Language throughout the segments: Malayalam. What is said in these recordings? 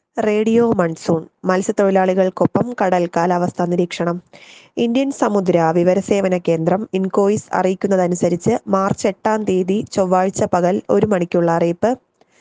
റേഡിയോ മൺസൂൺ മത്സ്യത്തൊഴിലാളികൾക്കൊപ്പം കടൽ കാലാവസ്ഥാ നിരീക്ഷണം ഇന്ത്യൻ സമുദ്ര വിവരസേവന കേന്ദ്രം ഇൻകോയിസ് അറിയിക്കുന്നതനുസരിച്ച് മാർച്ച് എട്ടാം തീയതി ചൊവ്വാഴ്ച പകൽ ഒരു മണിക്കുള്ള അറിയിപ്പ്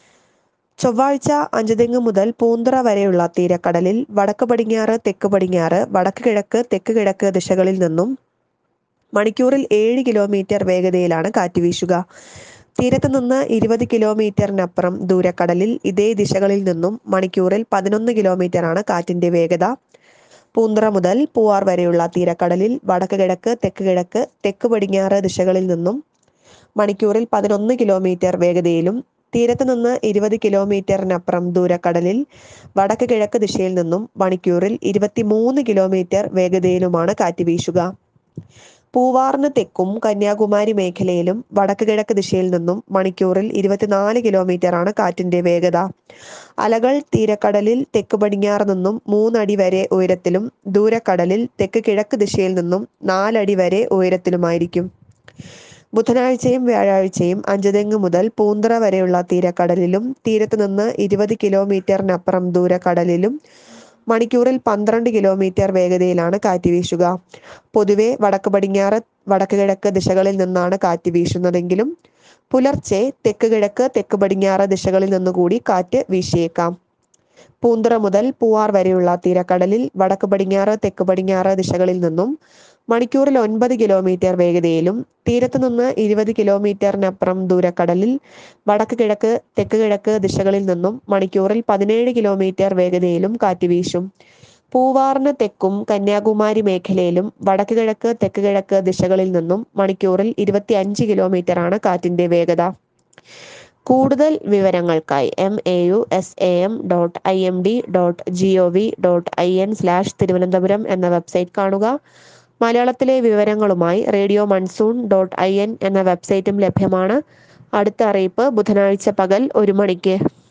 ചൊവ്വാഴ്ച അഞ്ചുതെങ്ങ് മുതൽ പൂന്തറ വരെയുള്ള തീരക്കടലിൽ വടക്ക് പടിഞ്ഞാറ് തെക്ക് പടിഞ്ഞാറ് വടക്ക് കിഴക്ക് തെക്ക് കിഴക്ക് ദിശകളിൽ നിന്നും മണിക്കൂറിൽ ഏഴ് കിലോമീറ്റർ വേഗതയിലാണ് കാറ്റ് വീശുക തീരത്ത് നിന്ന് ഇരുപത് കിലോമീറ്ററിനപ്പുറം ദൂരക്കടലിൽ ഇതേ ദിശകളിൽ നിന്നും മണിക്കൂറിൽ പതിനൊന്ന് കിലോമീറ്ററാണ് കാറ്റിന്റെ വേഗത പൂന്തറ മുതൽ പൂവാർ വരെയുള്ള തീരക്കടലിൽ വടക്ക് കിഴക്ക് തെക്ക് കിഴക്ക് തെക്ക് പടിഞ്ഞാറ് ദിശകളിൽ നിന്നും മണിക്കൂറിൽ പതിനൊന്ന് കിലോമീറ്റർ വേഗതയിലും തീരത്ത് നിന്ന് ഇരുപത് കിലോമീറ്ററിനപ്പുറം ദൂരക്കടലിൽ വടക്ക് കിഴക്ക് ദിശയിൽ നിന്നും മണിക്കൂറിൽ ഇരുപത്തിമൂന്ന് കിലോമീറ്റർ വേഗതയിലുമാണ് കാറ്റ് വീശുക പൂവാറിന് തെക്കും കന്യാകുമാരി മേഖലയിലും വടക്ക് കിഴക്ക് ദിശയിൽ നിന്നും മണിക്കൂറിൽ ഇരുപത്തിനാല് കിലോമീറ്ററാണ് കാറ്റിന്റെ വേഗത അലകൾ തീരക്കടലിൽ തെക്ക് പടിഞ്ഞാറ് നിന്നും മൂന്നടി വരെ ഉയരത്തിലും ദൂരക്കടലിൽ തെക്ക് കിഴക്ക് ദിശയിൽ നിന്നും നാലടി വരെ ഉയരത്തിലുമായിരിക്കും ബുധനാഴ്ചയും വ്യാഴാഴ്ചയും അഞ്ചുതെങ്ങ് മുതൽ പൂന്തറ വരെയുള്ള തീരക്കടലിലും തീരത്ത് നിന്ന് ഇരുപത് കിലോമീറ്ററിനപ്പുറം ദൂരക്കടലിലും മണിക്കൂറിൽ പന്ത്രണ്ട് കിലോമീറ്റർ വേഗതയിലാണ് കാറ്റ് വീശുക പൊതുവെ വടക്ക് പടിഞ്ഞാറ് വടക്ക് കിഴക്ക് ദിശകളിൽ നിന്നാണ് കാറ്റ് വീശുന്നതെങ്കിലും പുലർച്ചെ തെക്ക് കിഴക്ക് തെക്ക് പടിഞ്ഞാറ് ദിശകളിൽ നിന്നുകൂടി കാറ്റ് വീശിയേക്കാം പൂന്തറ മുതൽ പൂവാർ വരെയുള്ള തീരക്കടലിൽ വടക്ക് പടിഞ്ഞാറ് തെക്ക് പടിഞ്ഞാറ് ദിശകളിൽ നിന്നും മണിക്കൂറിൽ ഒൻപത് കിലോമീറ്റർ വേഗതയിലും തീരത്ത് നിന്ന് ഇരുപത് കിലോമീറ്ററിനപ്പുറം ദൂരക്കടലിൽ വടക്ക് കിഴക്ക് തെക്ക് കിഴക്ക് ദിശകളിൽ നിന്നും മണിക്കൂറിൽ പതിനേഴ് കിലോമീറ്റർ വേഗതയിലും കാറ്റ് വീശും പൂവാറിന് തെക്കും കന്യാകുമാരി മേഖലയിലും വടക്ക് കിഴക്ക് തെക്ക് കിഴക്ക് ദിശകളിൽ നിന്നും മണിക്കൂറിൽ ഇരുപത്തി അഞ്ച് കിലോമീറ്ററാണ് കാറ്റിന്റെ വേഗത കൂടുതൽ വിവരങ്ങൾക്കായി M A U S A M dot I M D dot G O V dot I N slash Thiruvananthapuram എന്ന വെബ്സൈറ്റ് കാണുക മലയാളത്തിലെ വിവരങ്ങളുമായി radio monsoon dot I N എന്ന വെബ്സൈറ്റും ലഭ്യമാണ് അടുത്ത അറിയിപ്പ് ബുധനാഴ്ച പകൽ ഒരു മണിക്ക്